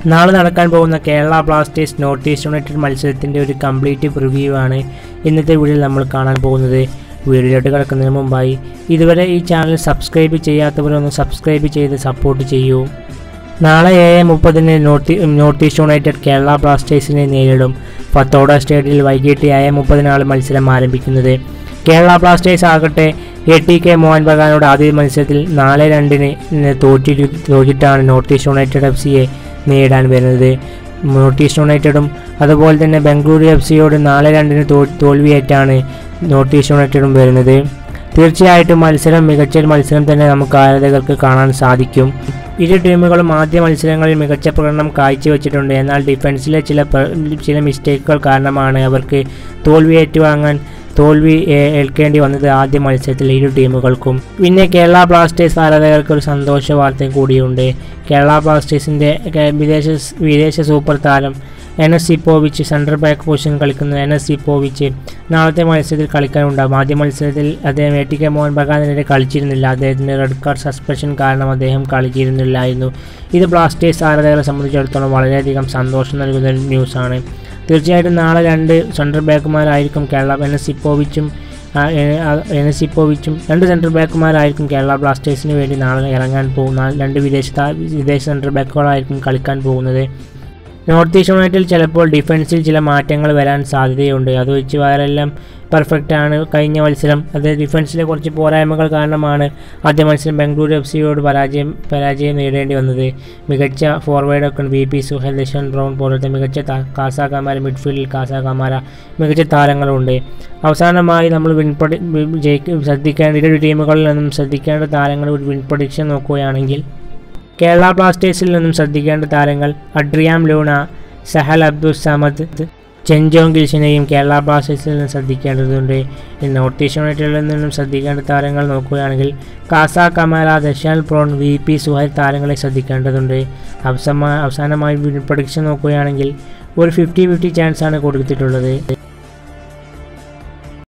നാളെ നടക്കാൻ പോകുന്ന Kerala Blasters North East United മത്സരത്തിൻ്റെ ഒരു കംപ്ലീറ്റ് പ്രിവ്യൂ ആണ് ഇന്നത്തെ വീഡിയോയിൽ നമ്മൾ കാണാൻ പോകുന്നത് വീഡിയോയിലോട്ട് കിടക്കുന്നതിന് മുമ്പായി ഇതുവരെ ഈ ചാനൽ സബ്സ്ക്രൈബ് ചെയ്യാത്തവരൊന്ന് സബ്സ്ക്രൈബ് ചെയ്ത് സപ്പോർട്ട് ചെയ്യൂ നാളെ ഏഴ് മുപ്പതിന് North North East United Kerala ബ്ലാസ്റ്റേഴ്സിനെ നേരിടും ഫത്തോഡ സ്റ്റേഡിയത്തിൽ വൈകിട്ട് ഏഴ് മുപ്പതിനാണ് മത്സരം ആരംഭിക്കുന്നത് കേരള ബ്ലാസ്റ്റേഴ്സ് ആകട്ടെ എ ടി കെ മോഹൻ ബഗാനോട് ആദ്യ മത്സരത്തിൽ നാല് രണ്ടിന് തോറ്റി തോറ്റിട്ടാണ് നോർത്ത് ഈസ്റ്റ് യുണൈറ്റഡ് എഫ് സിയെ നേരിടാൻ വരുന്നത് നോർത്ത് ഈസ്റ്റ് യുണൈറ്റഡും അതുപോലെ തന്നെ ബംഗളൂരു എഫ് സിയോട് നാല് രണ്ടിന് തോ തോൽവിയേറ്റാണ് നോർത്ത് ഈസ്റ്റ് യുണൈറ്റഡും വരുന്നത് തീർച്ചയായിട്ടും മത്സരം മികച്ച ഒരു മത്സരം തന്നെ നമുക്ക് ആരാധകർക്ക് കാണാൻ സാധിക്കും ഇരു ടീമുകളും ആദ്യ മത്സരങ്ങളിൽ മികച്ച പ്രകടനം കാഴ്ചവെച്ചിട്ടുണ്ട് എന്നാൽ ഡിഫൻസിലെ ചില പ്ര- ചില മിസ്റ്റേക്കുകൾ കാരണമാണ് അവർക്ക് തോൽവി ഏറ്റുവാങ്ങാൻ തോൽവി ഏ- ഏൽക്കേണ്ടി വന്നത് ആദ്യ മത്സരത്തിൽ ഇരു ടീമുകൾക്കും പിന്നെ കേരള ബ്ലാസ്റ്റേഴ്സ് ആരാധകർക്ക് ഒരു സന്തോഷ വാർത്ത കൂടിയുണ്ട് കേരള ബ്ലാസ്റ്റേഴ്സിൻ്റെ വിദേശ വിദേശ സൂപ്പർ താരം Enes Sipovic central back position കളിക്കുന്ന എൻ എസ് സിപ്പോവിച്ച് നാളത്തെ മത്സരത്തിൽ കളിക്കാനുണ്ടാകും ആദ്യ മത്സരത്തിൽ അദ്ദേഹം എ ടി കെ മോഹൻ ബഗാനെതിരെ കളിച്ചിരുന്നില്ല അദ്ദേഹത്തിൻ്റെ റെഡ് കാർഡ് സസ്പെൻഷൻ കാരണം അദ്ദേഹം കളിച്ചിരുന്നില്ലായിരുന്നു ഇത് ബ്ലാസ്റ്റേഴ്സ് ആരാധകരെ സംബന്ധിച്ചിടത്തോളം വളരെയധികം സന്തോഷം നൽകുന്ന ഒരു ന്യൂസാണ് തീർച്ചയായിട്ടും നാളെ രണ്ട് സെൻട്രൽ ബാക്കുമാരായിരിക്കും കേരള എൻ എസ് സിപ്പോവിച്ചും എൻ എസ് സിപ്പോവിച്ചും രണ്ട് സെൻട്രൽ ബാക്കുമാരായിരിക്കും കേരള ബ്ലാസ്റ്റേഴ്സിന് വേണ്ടി നാളെ ഇറങ്ങാൻ പോകുന്ന രണ്ട് വിദേശ താ- വിദേശ സെൻട്രൽ ബാക്കുകളായിരിക്കും കളിക്കാൻ പോകുന്നത് നോർത്ത് ഈസ്റ്റ് യുണൈറ്റഡിൽ ചിലപ്പോൾ ഡിഫൻസിൽ ചില മാറ്റങ്ങൾ വരാൻ സാധ്യതയുണ്ട് അത് വെച്ച് വേറെല്ലാം പെർഫെക്റ്റ് ആണ് കഴിഞ്ഞ മത്സരം അത് ഡിഫൻസിലെ കുറച്ച് പോരായ്മകൾ കാരണമാണ് ആദ്യ മത്സരം ബംഗളൂരു എഫ് സിയോട് പരാജയം പരാജയം നേടേണ്ടി വന്നത് മികച്ച ഫോർവേഡൊക്കെ V P Suhail Deshorn Brown പോലത്തെ മികച്ച താ- കാസ കമാര മിഡ്ഫീൽഡിൽ കാസ കമാര മികച്ച താരങ്ങളുണ്ട് അവസാനമായി നമ്മൾ വിൻ പ്രൊഡി ജയിക്കും ശ്രദ്ധിക്കേണ്ട ഇരു ടീമുകളിൽ നിന്നും ശ്രദ്ധിക്കേണ്ട താരങ്ങൾ ഒരു വിൻ പ്രൊഡിക്ഷൻ നോക്കുകയാണെങ്കിൽ കേരള ബ്ലാസ്റ്റേഴ്സിൽ നിന്നും ശ്രദ്ധിക്കേണ്ട താരങ്ങൾ അഡ്രിയാം ലൂണ സഹൽ അബ്ദുൽ സമദ് ചെഞ്ചോങ് ഗിൽസിനെയും കേരള ബ്ലാസ്റ്റേഴ്സിൽ നിന്നും ശ്രദ്ധിക്കേണ്ടതുണ്ട് ഇനി നോർത്ത് ഈസ്റ്റ് യുണൈറ്റഡിൽ നിന്നും ശ്രദ്ധിക്കേണ്ട താരങ്ങൾ നോക്കുകയാണെങ്കിൽ Khassa Camara Deshorn Brown V P Suhail താരങ്ങളെ ശ്രദ്ധിക്കേണ്ടതുണ്ട് അവസാന അവസാനമായി പ്രൊഡിക്ഷൻ നോക്കുകയാണെങ്കിൽ ഒരു ഫിഫ്റ്റി ഫിഫ്റ്റി ചാൻസ് ആണ് കൊടുത്തിട്ടുള്ളത്